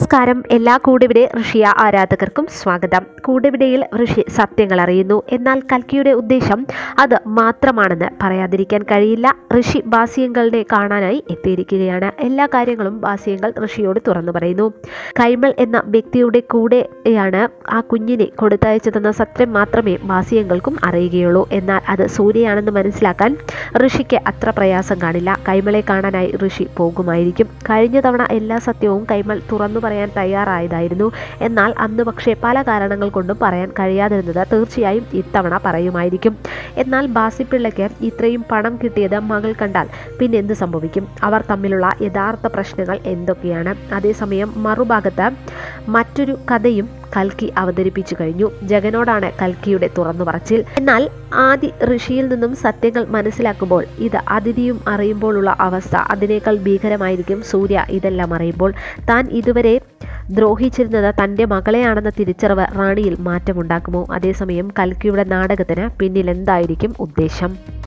നമസ്കാരം എല്ലാ കൂടെവിടെ ഋഷിയ ആരാധകർക്കും സ്വാഗതം കൂടെവിടെയിൽ ഋഷി സത്യങ്ങൾ അറിയുന്നു എന്നാൽ കൽക്കിയുടെ ഉദ്ദേശം അത് മാത്രമാണെന്ന് പറയാതിരിക്കാൻ കഴിയില്ല ഋഷി ബാസ്യങ്ങളുടെ കാണാനായി എത്തിയിരിക്കുകയാണ് എല്ലാ കാര്യങ്ങളും ബാസ്യങ്ങൾ ഋഷിയോട് തുറന്നു പറയുന്നു കൈമൾ എന്ന വ്യക്തിയുടെ കൂടെയാണ് ആ കുഞ്ഞിനെ കൊടുത്തയച്ചതെന്ന സത്യം മാത്രമേ ബാസ്യങ്ങൾക്കും അറിയുകയുള്ളൂ എന്നാൽ അത് സൂര്യയാണെന്ന് മനസ്സിലാക്കാൻ ഋഷിക്ക് അത്ര പ്രയാസം കാണില്ല കൈമളെ കാണാനായി ഋഷി പോകുമായിരിക്കും കഴിഞ്ഞ തവണ എല്ലാ സത്യവും കൈമൾ തുറന്നു പറയാൻ തയ്യാറായതായിരുന്നു എന്നാൽ അന്ന് പക്ഷേ പല കാരണങ്ങൾ കൊണ്ടും പറയാൻ കഴിയാതിരുന്നത് തീർച്ചയായും ഇത്തവണ പറയുമായിരിക്കും എന്നാൽ ബാസിപ്പിള്ളയ്ക്ക് ഇത്രയും പണം കിട്ടിയത് മകൾ കണ്ടാൽ പിന്നെ എന്ത് സംഭവിക്കും അവർ തമ്മിലുള്ള യഥാർത്ഥ പ്രശ്നങ്ങൾ എന്തൊക്കെയാണ് അതേസമയം മറുഭാഗത്ത് മറ്റൊരു കഥയും കൽക്കി അവതരിപ്പിച്ചു കഴിഞ്ഞു ജഗനോടാണ് കൽക്കിയുടെ തുറന്നു പറച്ചിൽ എന്നാൽ ആദി ഋഷിയിൽ നിന്നും സത്യങ്ങൾ മനസ്സിലാക്കുമ്പോൾ ഇത് അതിഥിയും അറിയുമ്പോഴുള്ള അവസ്ഥ അതിനേക്കാൾ ഭീകരമായിരിക്കും സൂര്യ ഇതെല്ലാം അറിയുമ്പോൾ താൻ ഇതുവരെ ദ്രോഹിച്ചിരുന്നത് തൻ്റെ മകളെയാണെന്ന തിരിച്ചറിവ് റാണിയിൽ മാറ്റമുണ്ടാക്കുമോ അതേസമയം കൽക്കിയുടെ നാടകത്തിന് പിന്നിൽ എന്തായിരിക്കും ഉദ്ദേശം